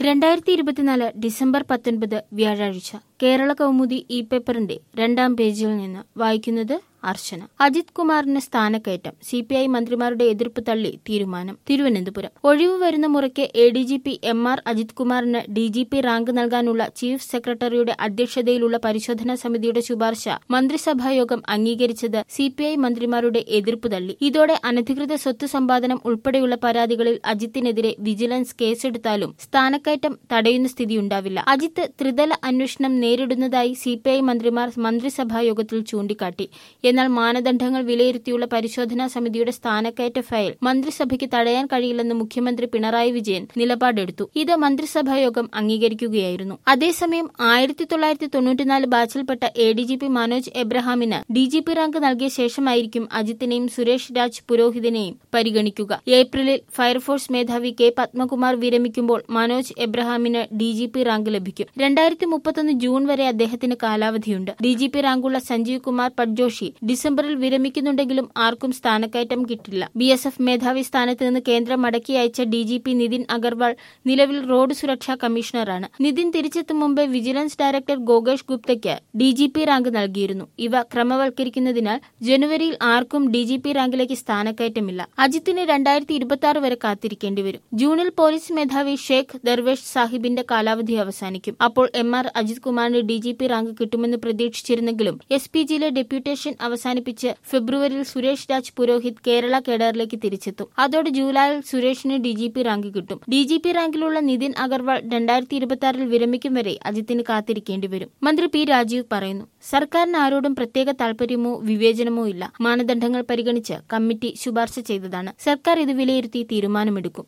രണ്ടായിരത്തി ഇരുപത്തിനാല് ഡിസംബർ പത്തൊൻപത് വ്യാഴാഴ്ച കേരള കൗമുദി ഇ പേപ്പറിന്റെ രണ്ടാം പേജിൽ നിന്ന് വായിക്കുന്നത് അർച്ചന അജിത് കുമാറിന് സ്ഥാനക്കയറ്റം സി പി ഐ മന്ത്രിമാരുടെ എതിർപ്പ് തള്ളി തീരുമാനം തിരുവനന്തപുരം ഒഴിവ് വരുന്ന മുറയ്ക്ക് A D G P M R Ajith കുമാറിന് ഡി ജി പി റാങ്ക് നൽകാനുള്ള ചീഫ് സെക്രട്ടറിയുടെ അധ്യക്ഷതയിലുള്ള പരിശോധനാ സമിതിയുടെ ശുപാർശ മന്ത്രിസഭായോഗം അംഗീകരിച്ചത് സി പി ഐ മന്ത്രിമാരുടെ എതിർപ്പ് തള്ളി ഇതോടെ അനധികൃത സ്വത്ത് സമ്പാദനം ഉൾപ്പെടെയുള്ള പരാതികളിൽ അജിത്തിനെതിരെ വിജിലൻസ് കേസെടുത്താലും സ്ഥാനക്കയറ്റം തടയുന്ന സ്ഥിതിയുണ്ടാവില്ല അജിത്ത് ത്രിതല അന്വേഷണം നേരിടുന്നതായി സി പി ഐ മന്ത്രിമാർ മന്ത്രിസഭായോഗത്തിൽ ചൂണ്ടിക്കാട്ടി എന്നാൽ മാനദണ്ഡങ്ങൾ വിലയിരുത്തിയുള്ള പരിശോധനാ സമിതിയുടെ സ്ഥാനക്കയറ്റ ഫയൽ മന്ത്രിസഭയ്ക്ക് തടയാൻ കഴിയില്ലെന്ന് മുഖ്യമന്ത്രി പിണറായി വിജയൻ നിലപാടെടുത്തു ഇത് മന്ത്രിസഭായോഗം അംഗീകരിക്കുകയായിരുന്നു അതേസമയം ആയിരത്തി തൊള്ളായിരത്തി തൊണ്ണൂറ്റിനാല് ബാച്ചിൽപ്പെട്ട A D G P Manoj എബ്രഹാമിന് ഡി ജി പി റാങ്ക് നൽകിയ ശേഷമായിരിക്കും അജിത്തിനെയും സുരേഷ് രാജ് പുരോഹിതിനെയും പരിഗണിക്കുക ഏപ്രിലിൽ ഫയർഫോഴ്സ് മേധാവി കെ പത്മകുമാർ വിരമിക്കുമ്പോൾ മനോജ് എബ്രഹാമിന് ഡി ജി പി റാങ്ക് ലഭിക്കും രണ്ടായിരത്തി മുപ്പത്തൊന്ന് ജൂൺ വരെ അദ്ദേഹത്തിന് കാലാവധിയുണ്ട് ഡി ജി പി റാങ്കുള്ള സഞ്ജീവ് കുമാർ പട്ജോഷി ഡിസംബറിൽ വിരമിക്കുന്നുണ്ടെങ്കിലും ആർക്കും സ്ഥാനക്കയറ്റം കിട്ടില്ല ബി എസ് എഫ് മേധാവി സ്ഥാനത്ത് നിന്ന് കേന്ദ്രം മടക്കി അയച്ച D G P Nitin Agarwal നിലവിൽ റോഡ് സുരക്ഷാ കമ്മീഷണറാണ് നിതിൻ തിരിച്ചെത്തും മുമ്പ് വിജിലൻസ് ഡയറക്ടർ ഗോകേഷ് ഗുപ്തയ്ക്ക് ഡി ജി പി റാങ്ക് നൽകിയിരുന്നു ഇവ ക്രമവൽക്കരിക്കുന്നതിനാൽ ജനുവരിയിൽ ആർക്കും ഡി ജി പി റാങ്കിലേക്ക് സ്ഥാനക്കയറ്റമില്ല അജിത്തിന് രണ്ടായിരത്തി ഇരുപത്തി ആറ് വരെ കാത്തിരിക്കേണ്ടി വരും ജൂണിൽ പോലീസ് മേധാവി ഷേഖ് ദർവേഷ് സാഹിബിന്റെ കാലാവധി അവസാനിക്കും അപ്പോൾ എം ആർ അജിത് കുമാറിന് ഡി ജി പി റാങ്ക് കിട്ടുമെന്ന് പ്രതീക്ഷിച്ചിരുന്നെങ്കിലും എസ് പി ജിയിലെ ഡെപ്യൂട്ടേഷൻ അവസാനിപ്പിച്ച് ഫെബ്രുവരിയിൽ സുരേഷ് രാജ് പുരോഹിത് കേരള കേഡറിലേക്ക് തിരിച്ചെത്തും അതോടെ ജൂലൈയിൽ സുരേഷിന് ഡി ജി പി റാങ്ക് കിട്ടും ഡി ജി പി റാങ്കിലുള്ള നിതിൻ അഗർവാൾ രണ്ടായിരത്തി ഇരുപത്തി ആറിൽ വിരമിക്കും വരെ അജിത്തിന് കാത്തിരിക്കേണ്ടി വരും മന്ത്രി പി രാജീവ് പറയുന്നു സർക്കാരിന് ആരോടും പ്രത്യേക താൽപര്യമോ വിവേചനമോ ഇല്ല മാനദണ്ഡങ്ങൾ പരിഗണിച്ച് കമ്മിറ്റി ശുപാർശ ചെയ്തതാണ് സർക്കാർ ഇത് വിലയിരുത്തി തീരുമാനമെടുക്കും